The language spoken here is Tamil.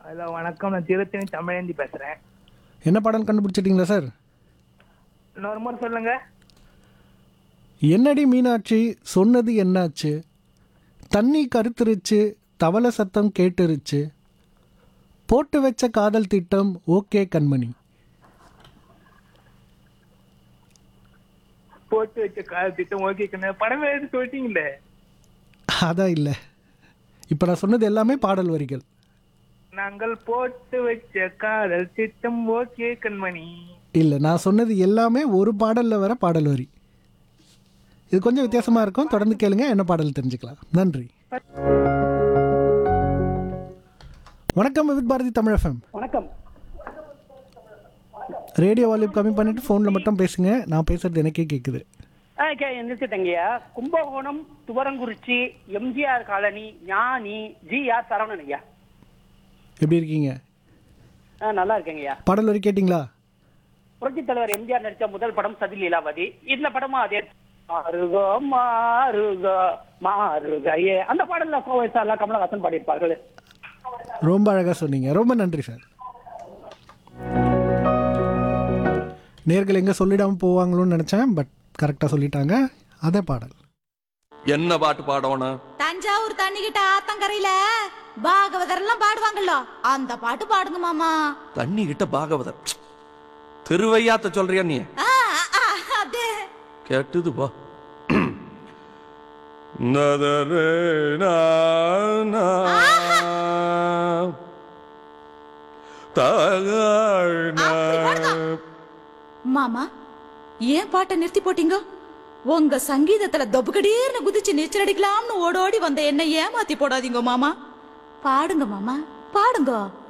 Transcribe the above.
ஹலோ வணக்கம் நான் திருத்தணி தமிழேந்தி பேசுறேன் என்ன பாடல் கண்டுபிடிச்சிட்டிங்களா சார் இன்னொரு முறை சொல்லுங்க என்னடி மீனாட்சி சொன்னது என்னாச்சு தண்ணி கருத்துருச்சு தவளை சத்தம் கேட்டுருச்சு போட்டு வச்ச காதல் திட்டம் ஓகே கண்மணி போட்டு வச்ச கால திட்டம் ஓகே கண்ணு படமே எடுத்து சொல்லிட்டீங்களே அதான் இல்லை இப்போ நான் சொன்னது எல்லாமே பாடல் வரிகள் நாங்கள் போட்டு வச்ச காதல் திட்டம் ஓகே கண்மணி இல்லை நான் சொன்னது எல்லாமே ஒரு பாடலில் வர பாடல் வரி இது கொஞ்சம் வித்தியாசமாக இருக்கும் தொடர்ந்து கேளுங்க என்ன பாடல் தெரிஞ்சுக்கலாம் நன்றி வணக்கம் வித் பாரதி தமிழ் எஃப்எம் வணக்கம் ரேடியோ வால்யூம் கம்மி பண்ணிட்டு ஃபோனில் மட்டும் பேசுங்க நான் பேசுறது எனக்கே கேட்குது ஆ கே நிறுத்திட்டங்கய்யா கும்பகோணம் துவரங்குறிச்சி எம்ஜிஆர் காலனி ஞானி ஜி ஆர் சரவணன் ஐயா எப்படி இருக்கீங்க ஆ நல்லா இருக்கேங்கய்யா பாடல் வரி கேட்டிங்களா புரட்சித் தலைவர் எம்ஜிஆர் நடித்த முதல் படம் சதி லீலாவதி இந்த படமும் அதே மாறுகோ மாறுகோ மாறுகையே அந்த பாடல்ல கோவை சார்லாம் கமலஹாசன் பாடியிருப்பார்கள் ரொம்ப அழகாக சொன்னீங்க ரொம்ப நன்றி சார் நேர்கள் எங்கே சொல்லிடாமல் போவாங்களோன்னு நினச்சேன் பட் கரெக்டாக சொல்லிட்டாங்க அதே பாடல் என்ன பாட்டு பாடணும் தஞ்சாவூர் தண்ணிக்கிட்ட ஆத்தங்கரையில பாகவதர் எல்லாம் பாடுவாங்கல்ல அந்த பாட்டு பாடுங்க மாமா தண்ணி கிட்ட பாகவதர் திருவையாத்த சொல்றியா நீ ஆ, ஆ, அதே கேட்டுது பா நதரே நானா. தகழ்னா. மாமா ஏன் பாட்டை நிறுத்தி போட்டீங்க உங்க சங்கீதத்துல தொபுகடீர்னு குதிச்சு நீச்சல் அடிக்கலாம்னு ஓடோடி வந்த என்ன ஏமாத்தி போடாதீங்க மாமா பாடுங்க மாமா பாடுங்க